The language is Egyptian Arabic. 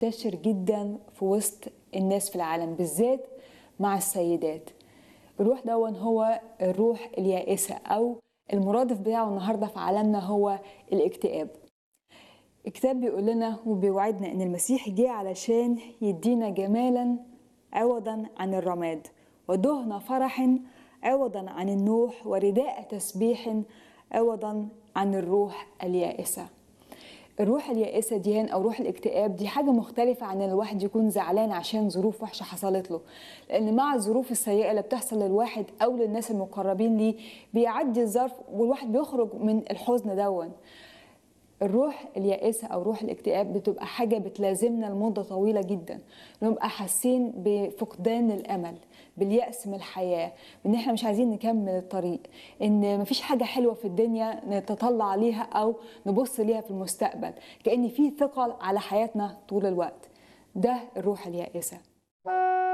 منتشر جدا في وسط الناس في العالم بالذات مع السيدات الروح دون هو الروح اليائسة أو المرادف بتاعه النهاردة في عالمنا هو الاكتئاب الكتاب بيقول لنا وبيوعدنا ان المسيح جه علشان يدينا جمالا عوضا عن الرماد ودهن فرح عوضا عن النوح ورداء تسبيح عوضا عن الروح اليائسة الروح اليائسة دي أو روح الاكتئاب دي حاجة مختلفة عن الواحد يكون زعلان عشان ظروف وحشة حصلت له لأن مع الظروف السيئة اللي بتحصل للواحد أو للناس المقربين ليه بيعدي الظرف والواحد بيخرج من الحزن دون الروح اليائسة أو روح الاكتئاب بتبقى حاجة بتلازمنا لمدة طويلة جدا نبقى حاسين بفقدان الأمل باليأس من الحياة إن إحنا مش عايزين نكمل الطريق إن مفيش حاجة حلوة في الدنيا نتطلع عليها أو نبص ليها في المستقبل كأن في ثقل على حياتنا طول الوقت ده الروح اليائسة